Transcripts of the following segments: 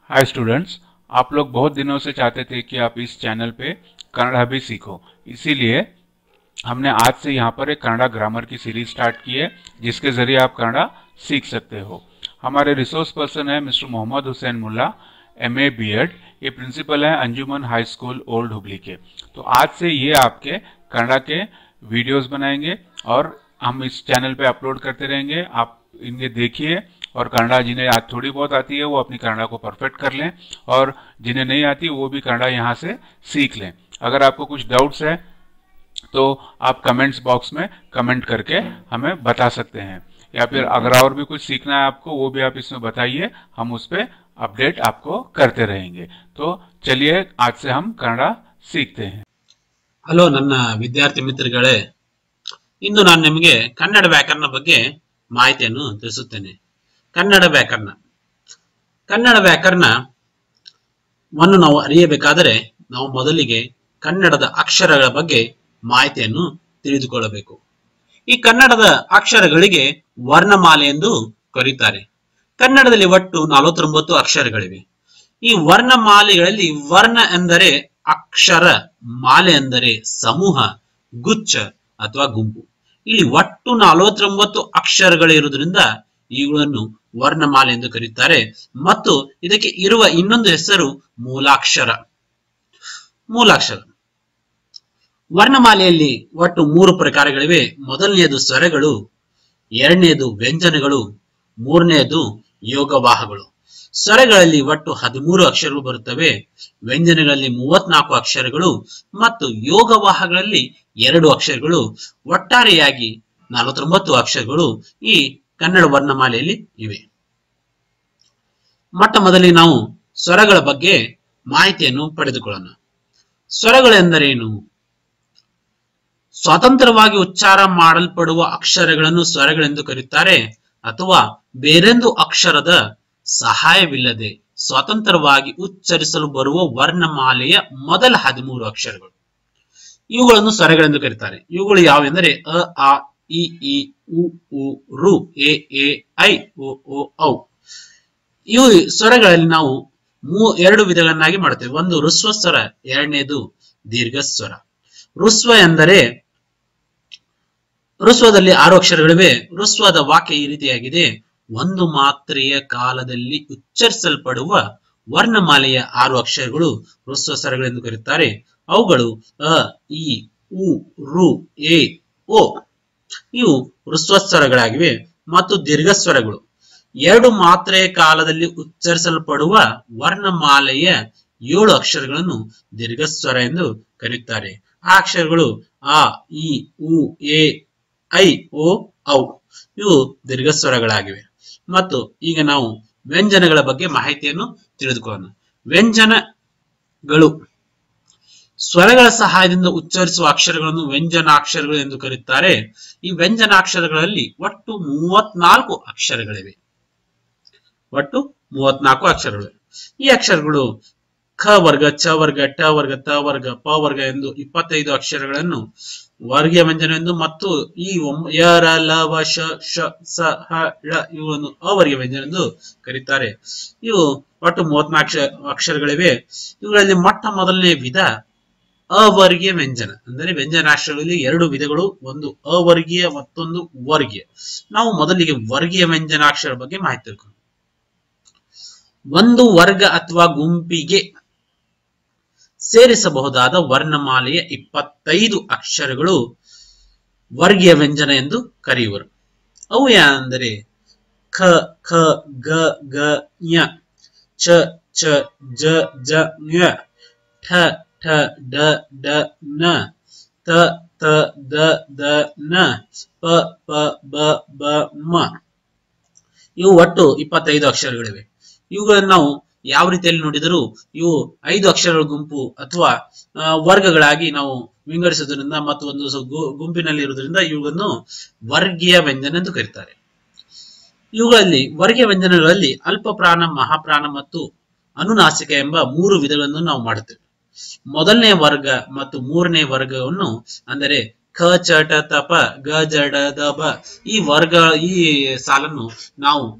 hi students आप लोग बहुत दिनों से चाहते थे कि आप इस चैनल पे कन्नड़ा भी सीखो इसीलिए हमने आज से यहाँ पर एक कन्नड़ा ग्रामर की सीरीज स्टार्ट की है जिसके जरिए आप कन्नड़ा सीख सकते हो हमारे रिसोर्स पर्सन है mister Mohammed Hussain Mulla M A B Ed ये प्रिंसिपल है Anjuman high school old Hubli के तो आज से ये आपके कन्नड़ा के वीडियोस बनाएंगे और हम इस चैनल पे अपलोड करते रहेंगे आप इन्हें देखिए और कन्नड़ा जिन्हें आज थोड़ी बहुत आती है वो अपनी कन्नड़ा को परफेक्ट कर लें और जिन्हें नहीं आती वो भी कन्नड़ा यहाँ से सीख लें अगर आपको कुछ डाउट्स है तो आप कमेंट्स बॉक्स में कमेंट करके हमें बता सकते हैं या फिर अगर और भी कुछ सीखना है आपको वो भी आप इसमें बताइए हम उस पर अपडेट आपको करते रहेंगे तो चलिए आज से हम कन्नड़ा सीखते हैं ಹಲೋ ನನ್ನ ವಿದ್ಯಾರ್ಥಿ ಮಿತ್ರಗಳೇ ಇಂದು ನಾನು ನಿಮಗೆ ಕನ್ನಡ ವ್ಯಾಕರಣ ಬಗ್ಗೆ ಮಾಹಿತಿಯನ್ನು ತಿಳಿಸುತ್ತೇನೆ ಕನ್ನಡ ವ್ಯಾಕರಣ ಕನ್ನಡ ವ್ಯಾಕರಣವನ್ನು ನಾವು ಅರಿಯಬೇಕಾದರೆ ನಾವು ಮೊದಲಿಗೆ ಕನ್ನಡದ ಅಕ್ಷರಗಳ ಬಗ್ಗೆ ಮಾಹಿತಿಯನ್ನು ತಿಳಿದುಕೊಳ್ಳಬೇಕು ಈ ಕನ್ನಡದ ಅಕ್ಷರಗಳಿಗೆ ವರ್ಣಮಾಲೆ ಎಂದು ಕರೀತಾರೆ ಕನ್ನಡದಲ್ಲಿ ಒಟ್ಟು ನಲವತ್ತೊಂಬತ್ತು ಅಕ್ಷರಗಳಿವೆ ಈ ವರ್ಣಮಾಲೆಗಳಲ್ಲಿ ವರ್ಣ ಎಂದರೆ ಅಕ್ಷರ ಮಾಲೆ ಎಂದರೆ ಸಮೂಹ ಗುಚ್ಛ ಅಥವಾ ಗುಂಪು ಇಲ್ಲಿ ಒಟ್ಟು ನಲವತ್ತೊಂಬತ್ತು ಅಕ್ಷರಗಳಿರುವುದರಿಂದ ಇವುಗಳನ್ನು ವರ್ಣಮಾಲೆ ಎಂದು ಕರೆಯುತ್ತಾರೆ ಮತ್ತು ಇದಕ್ಕೆ ಇರುವ ಇನ್ನೊಂದು ಹೆಸರು ಮೂಲಾಕ್ಷರ ಮೂಲಾಕ್ಷರ ವರ್ಣಮಾಲೆಯಲ್ಲಿ ಒಟ್ಟು ಮೂರು ಪ್ರಕಾರಗಳಿವೆ ಮೊದಲನೆಯದು ಸ್ವರಗಳು ಎರಡನೆಯದು ವ್ಯಂಜನಗಳು ಮೂರನೆಯದು ಯೋಗವಾಹಗಳು ಸ್ವರಗಳಲ್ಲಿ ಒಟ್ಟು ಹದಿಮೂರು ಅಕ್ಷರಗಳು ಬರುತ್ತವೆ ವ್ಯಂಜನಗಳಲ್ಲಿ ಮೂವತ್ನಾಲ್ಕು ಅಕ್ಷರಗಳು ಮತ್ತು ಯೋಗವಾಹಗಳಲ್ಲಿ ಎರಡು ಅಕ್ಷರಗಳು ಒಟ್ಟಾರೆಯಾಗಿ ನಲವತ್ತೊಂಬತ್ತು ಅಕ್ಷರಗಳು ಈ ಕನ್ನಡ ವರ್ಣಮಾಲೆಯಲ್ಲಿ ಇವೆ ಮೊಟ್ಟ ಮೊದಲಿಗೆ ನಾವು ಸ್ವರಗಳ ಬಗ್ಗೆ ಮಾಹಿತಿಯನ್ನು ಪಡೆದುಕೊಳ್ಳೋಣ ಸ್ವರಗಳೆಂದರೇನು ಸ್ವತಂತ್ರವಾಗಿ ಉಚ್ಚಾರ ಮಾಡಲ್ಪಡುವ ಅಕ್ಷರಗಳನ್ನು ಸ್ವರಗಳೆಂದು ಕರೆಯುತ್ತಾರೆ ಅಥವಾ ಬೇರೊಂದು ಅಕ್ಷರದ ಸಹಾಯವಿಲ್ಲದೆ ಸ್ವತಂತ್ರವಾಗಿ ಉಚ್ಚರಿಸಲು ಬರುವ ವರ್ಣಮಾಲೆಯ ಮೊದಲ ಹದಿಮೂರು ಅಕ್ಷರಗಳು ಇವುಗಳನ್ನು ಸ್ವರಗಳೆಂದು ಕರೀತಾರೆ ಇವುಗಳು ಯಾವೆಂದರೆ ಅ ಆ ಇ ಈ ಉ ಉ ರು ಎ ಎ ಐ ಓ ಓ ಔ ಇವು ಸ್ವರಗಳಲ್ಲಿ ನಾವು ಮೂ ಎರಡು ವಿಧಗಳನ್ನಾಗಿ ಮಾಡುತ್ತೇವೆ ಒಂದು ಋಸ್ವ ಸ್ವರ ಎರಡನೇದು ದೀರ್ಘ ಸ್ವರ ಋಸ್ವ ಎಂದರೆ ಋಸ್ವದಲ್ಲಿ ಆರು ಅಕ್ಷರಗಳಿವೆ ಋಸ್ವದ ವಾಕ್ಯ ಈ ರೀತಿಯಾಗಿದೆ ಒಂದು ಮಾತ್ರೆಯ ಕಾಲದಲ್ಲಿ ಉಚ್ಚರಿಸಲ್ಪಡುವ ವರ್ಣಮಾಲೆಯ ಆರು ಅಕ್ಷರಗಳು ಋಸ್ವ ಸ್ವರಗಳೆಂದು ಕರೆಯುತ್ತಾರೆ ಅವುಗಳು ಅ ಇ ಉ ರು ಎ ಓ ಇವು ಋಸ್ವಸ್ವರಗಳಾಗಿವೆ ಮತ್ತು ದೀರ್ಘಸ್ವರಗಳು ಎರಡು ಮಾತ್ರೆಯ ಕಾಲದಲ್ಲಿ ಉಚ್ಚರಿಸಲ್ಪಡುವ ವರ್ಣಮಾಲೆಯ ಏಳು ಅಕ್ಷರಗಳನ್ನು ದೀರ್ಘಸ್ವರ ಎಂದು ಕರೆಯುತ್ತಾರೆ ಆ ಅಕ್ಷರಗಳು ಆ ಇ ಉ ಎ ಐ ಓ ಔ ಇವು ದೀರ್ಘಸ್ವರಗಳಾಗಿವೆ ಮತ್ತು ಈಗ ನಾವು ವ್ಯಂಜನಗಳ ಬಗ್ಗೆ ಮಾಹಿತಿಯನ್ನು ತಿಳಿದುಕೊಳ್ಳೋಣ ವ್ಯಂಜನಗಳು ಸ್ವರಗಳ ಸಹಾಯದಿಂದ ಉಚ್ಚರಿಸುವ ಅಕ್ಷರಗಳನ್ನು ವ್ಯಂಜನಾಕ್ಷರಗಳು ಎಂದು ಕರೆಯುತ್ತಾರೆ ಈ ವ್ಯಂಜನಾಕ್ಷರಗಳಲ್ಲಿ ಒಟ್ಟು ಮೂವತ್ನಾಲ್ಕು ಅಕ್ಷರಗಳಿವೆ ಒಟ್ಟು ಮೂವತ್ನಾಲ್ಕು ಅಕ್ಷರಗಳು ಈ ಅಕ್ಷರಗಳು ಖ ವರ್ಗ ಚ ವರ್ಗ ಟ ವರ್ಗ ತ ವರ್ಗ ಪ ವರ್ಗ ಎಂದು ಇಪ್ಪತ್ತೈದು ಅಕ್ಷರಗಳನ್ನು ವರ್ಗೀಯ ವ್ಯಂಜನ ಎಂದು ಮತ್ತು ಈ ಒಂ- ಯ ರ ಲ ವ ಶ ಶ ಸ ಹ ಳ ಇವನ್ನು ಅವರ್ಗೀಯ ವ್ಯಂಜನ ಎಂದು ಕರೀತಾರೆ ಇವು ಒಟ್ಟು ಮೂವತ್ನಾಲ್ಕು ಅಕ್ಷ- ಅಕ್ಷರಗಳಿವೆ ಇವುಗಳಲ್ಲಿ ಮೊಟ್ಟ ಮೊದಲನೇ ವಿಧ ಅವರ್ಗೀಯ ವ್ಯಂಜನ ಅಂದರೆ ವ್ಯಂಜನಾಕ್ಷರಗಳಲ್ಲಿ ಎರಡು ವಿಧಗಳು ಒಂದು ಅವರ್ಗೀಯ ಮತ್ತೊಂದು ವರ್ಗೀಯ ನಾವು ಮೊದಲಿಗೆ ವರ್ಗೀಯ ವ್ಯಂಜನಾಕ್ಷರ ಬಗ್ಗೆ ಮಾಹಿತಿ ತಿಳ್ಕೊಂಡು ಒಂದು ವರ್ಗ ಅಥವಾ ಗುಂಪಿಗೆ ಸೇರಿಸಬಹುದಾದ ವರ್ಣಮಾಲೆಯ ಇಪ್ಪತ್ತೈದು ಅಕ್ಷರಗಳು ವರ್ಗೀಯ ವ್ಯಂಜನ ಎಂದು ಕರೆಯುವರು ಅವು ಅಂದರೆ ಖ ಖ ಗ ಗ ಞ ಚ ಚ ಜ ಜ ಞ ಠ ಠ ಡ ಡ ನ ತ ತ ದ ದ ನ ಪ ಪ ಬ ಬ ಮ ಇವು ಒಟ್ಟು ಇಪ್ಪತ್ತೈದು ಅಕ್ಷರಗಳಿವೆ ಇವುಗಳನ್ನು ನಾವು ಯಾವ ರೀತಿಯಲ್ಲಿ ನೋಡಿದರೂ ಇವು ಐದು ಅಕ್ಷರಗಳ ಗುಂಪು ಅಥವಾ ಆ, ವರ್ಗಗಳಾಗಿ ನಾವು ವಿಂಗಡಿಸುವುದರಿಂದ ಮತ್ತು ಒಂದು ಸ- ಗು- ಗುಂಪಿನಲ್ಲಿ ಇರುವುದರಿಂದ ಇವುಗಳನ್ನು ವರ್ಗೀಯ ವ್ಯಂಜನ ಎಂದು ಕರೀತಾರೆ ಇವುಗಳಲ್ಲಿ ವರ್ಗೀಯ ವ್ಯಂಜನಗಳಲ್ಲಿ ಅಲ್ಪ ಪ್ರಾಣ ಮಹಾಪ್ರಾಣ ಮತ್ತು ಅನುನಾಸಿಕ ಎಂಬ ಮೂರು ವಿಧಗಳನ್ನು ನಾವು ಮಾಡುತ್ತೇವೆ ಮೊದಲನೇ ವರ್ಗ ಮತ್ತು ಮೂರನೇ ವರ್ಗವನ್ನು ಅಂದರೆ ಖ ಚ ಟ ತ ಪ ಗ ಜ ಡ ದ ಬ ಈ ವರ್ಗ ಈ ಸಾಲನ್ನು ನಾವು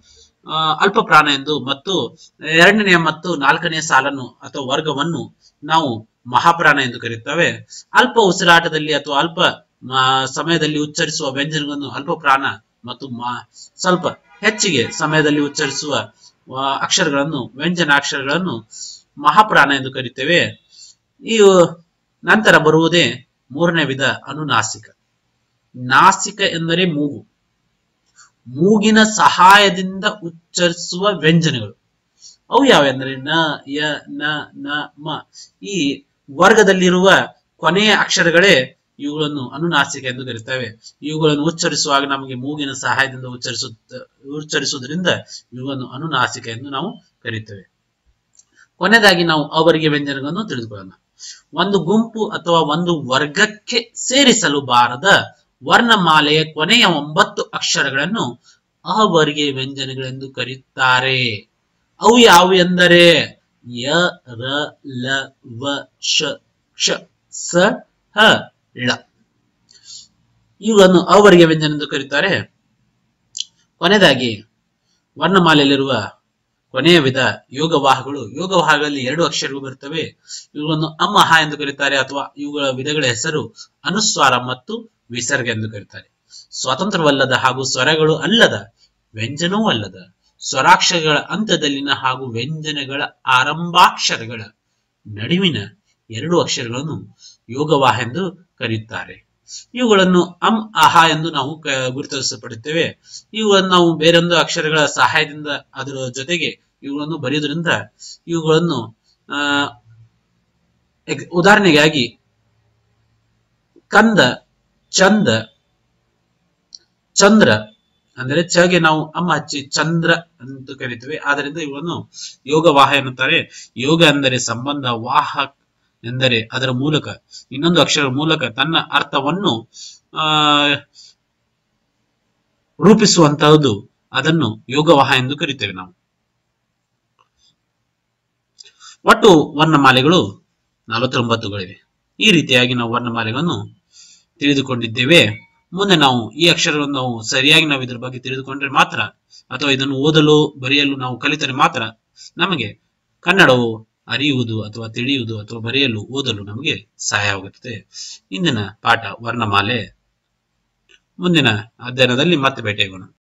ಆ, ಅಲ್ಪ ಪ್ರಾಣ ಎಂದು ಮತ್ತು ಎರಡನೆಯ ಮತ್ತು ನಾಲ್ಕನೆಯ ಸಾಲನ್ನು ಅಥವಾ ವರ್ಗವನ್ನು ನಾವು ಮಹಾಪ್ರಾಣ ಎಂದು ಕರೆಯುತ್ತೇವೆ ಅಲ್ಪ ಉಸಿರಾಟದಲ್ಲಿ ಅಥವಾ ಅಲ್ಪ ಆ, ಸಮಯದಲ್ಲಿ ಉಚ್ಚರಿಸುವ ವ್ಯಂಜನಗಳನ್ನು ಅಲ್ಪ ಪ್ರಾಣ ಮತ್ತು ಮಾ- ಸ್ವಲ್ಪ ಹೆಚ್ಚಿಗೆ ಸಮಯದಲ್ಲಿ ಉಚ್ಚರಿಸುವ ಆ, ಅಕ್ಷರಗಳನ್ನು ವ್ಯಂಜನಾಕ್ಷರಗಳನ್ನು ಮಹಾಪ್ರಾಣ ಎಂದು ಕರೆಯುತ್ತೇವೆ ಈ ನಂತರ ಬರುವುದೇ ಮೂರನೇ ವಿಧ ಅನುನಾಸಿಕ ನಾಸಿಕ ಎಂದರೆ ಮೂಗು ಮೂಗಿನ ಸಹಾಯದಿಂದ ಉಚ್ಚರಿಸುವ ವ್ಯಂಜನಗಳು ಅವು ಯಾವೆಂದರೆ ನ ಯ ನ ನ ಮ ಈ ವರ್ಗದಲ್ಲಿರುವ ಕೊನೆಯ ಅಕ್ಷರಗಳೇ ಇವುಗಳನ್ನು ಅನುನಾಸಿಕ ಎಂದು ಕರೀತೇವೆ ಇವುಗಳನ್ನು ಉಚ್ಚರಿಸುವಾಗ ನಮಗೆ ಮೂಗಿನ ಸಹಾಯದಿಂದ ಉಚ್ಚರಿಸು ಉಚ್ಚರಿಸುವುದರಿಂದ ಇವುಗಳನ್ನು ಅನುನಾಸಿಕ ಎಂದು ನಾವು ಕರೀತೇವೆ ಕೊನೆಯದಾಗಿ ನಾವು ಅವರಿಗೆ ವ್ಯಂಜನಗಳನ್ನು ತಿಳಿದುಕೊಳ್ಳೋಣ ಒಂದು ಗುಂಪು ಅಥವಾ ಒಂದು ವರ್ಗಕ್ಕೆ ಸೇರಿಸಲು ಬಾರದ ವರ್ಣಮಾಲೆಯ ಕೊನೆಯ ಒಂಬತ್ತು ಅಕ್ಷರಗಳನ್ನು ಅವರಿಗೆ ವ್ಯಂಜನಗಳೆಂದು ಕರೆಯುತ್ತಾರೆ ಅವು ಯಾವುವು ಎಂದರೆ ಯ ರ ಲ ವ ಶ ಕ್ಷ ಸ ಹ ಳ ಇವುಗಳನ್ನು ಅವರಿಗೆ ವ್ಯಂಜನ ಎಂದು ಕರೆಯುತ್ತಾರೆ ಕೊನೆಯದಾಗಿ ವರ್ಣಮಾಲೆಯಲ್ಲಿರುವ ಕೊನೆಯ ವಿಧ ಯೋಗವಾಹಗಳು ಯೋಗವಾಹಗಳಲ್ಲಿ ಎರಡು ಅಕ್ಷರಗಳು ಬರುತ್ತವೆ ಇವುಗಳನ್ನು ಅಮಹ ಎಂದು ಕರೀತಾರೆ ಅಥವಾ ಇವುಗಳ ವಿಧಗಳ ಹೆಸರು ಅನುಸ್ವಾರ ಮತ್ತು ವಿಸರ್ಗ ಎಂದು ಕರೀತಾರೆ ಸ್ವತಂತ್ರವಲ್ಲದ ಹಾಗೂ ಸ್ವರಗಳು ಅಲ್ಲದ ವ್ಯಂಜನವೂ ಅಲ್ಲದ ಸ್ವರಾಕ್ಷರಗಳ ಅಂತ್ಯದಲ್ಲಿನ ಹಾಗೂ ವ್ಯಂಜನಗಳ ಆರಂಭಾಕ್ಷರಗಳ ನಡುವಿನ ಎರಡು ಅಕ್ಷರಗಳನ್ನು ಯೋಗವಾಹ ಎಂದು ಕರೆಯುತ್ತಾರೆ ಇವುಗಳನ್ನು ಅಂ ಅಹ ಎಂದು ನಾವು ಕ- ಗುರುತಿಸಪಡುತ್ತೇವೆ ಇವುಗಳನ್ನು ನಾವು ಬೇರೊಂದು ಅಕ್ಷರಗಳ ಸಹಾಯದಿಂದ ಅದರ ಜೊತೆಗೆ ಇವುಗಳನ್ನು ಬರೆಯುವುದರಿಂದ ಇವುಗಳನ್ನು ಆ ಎಗ್- ಉದಾಹರಣೆಗಾಗಿ ಕಂದ ಚಂದ ಚಂದ್ರ ಅಂದರೆ ಚಗೆ ನಾವು ಅಮ್ಮ ಹಚ್ಚಿ ಚಂದ್ರ ಅಂತ ಕರಿತೇವೆ ಆದ್ದರಿಂದ ಇವನ್ನು ಯೋಗವಾಹ ಎನ್ನುತ್ತಾರೆ ಯೋಗ ಅಂದರೆ ಸಂಬಂಧ ವಾಹ ಎಂದರೆ ಅದರ ಮೂಲಕ ಇನ್ನೊಂದು ಅಕ್ಷರ ಮೂಲಕ ತನ್ನ ಅರ್ಥವನ್ನು ಆ ರೂಪಿಸುವಂತಹದ್ದು ಅದನ್ನು ಯೋಗವಾಹ ಎಂದು ಕರಿತೇವೆ ನಾವು ಒಟ್ಟು ವರ್ಣಮಾಲೆಗಳು ನಲವತ್ತೊಂಬತ್ತುಗಳಿವೆ ಈ ರೀತಿಯಾಗಿ ನಾವು ವರ್ಣಮಾಲೆಗಳನ್ನು ತಿಳಿದುಕೊಂಡಿದ್ದೇವೆ ಮುಂದೆ ನಾವು ಈ ಅಕ್ಷರಗಳನ್ನು ನಾವು ಸರಿಯಾಗಿ ನಾವು ಇದ್ರ ಬಗ್ಗೆ ತಿಳಿದುಕೊಂಡ್ರೆ ಮಾತ್ರ ಅಥವಾ ಇದನ್ನು ಓದಲು ಬರೆಯಲು ನಾವು ಕಲಿತರೆ ಮಾತ್ರ ನಮಗೆ ಕನ್ನಡವು ಅರಿಯುವುದು ಅಥವಾ ತಿಳಿಯುವುದು ಅಥವಾ ಬರೆಯಲು ಓದಲು ನಮಗೆ ಸಹಾಯವಾಗುತ್ತದೆ ಇಂದಿನ ಪಾಠ ವರ್ಣಮಾಲೆ ಮುಂದಿನ ಅಧ್ಯಯನದಲ್ಲಿ ಮತ್ತೆ ಭೇಟಿಯಾಗೋಣ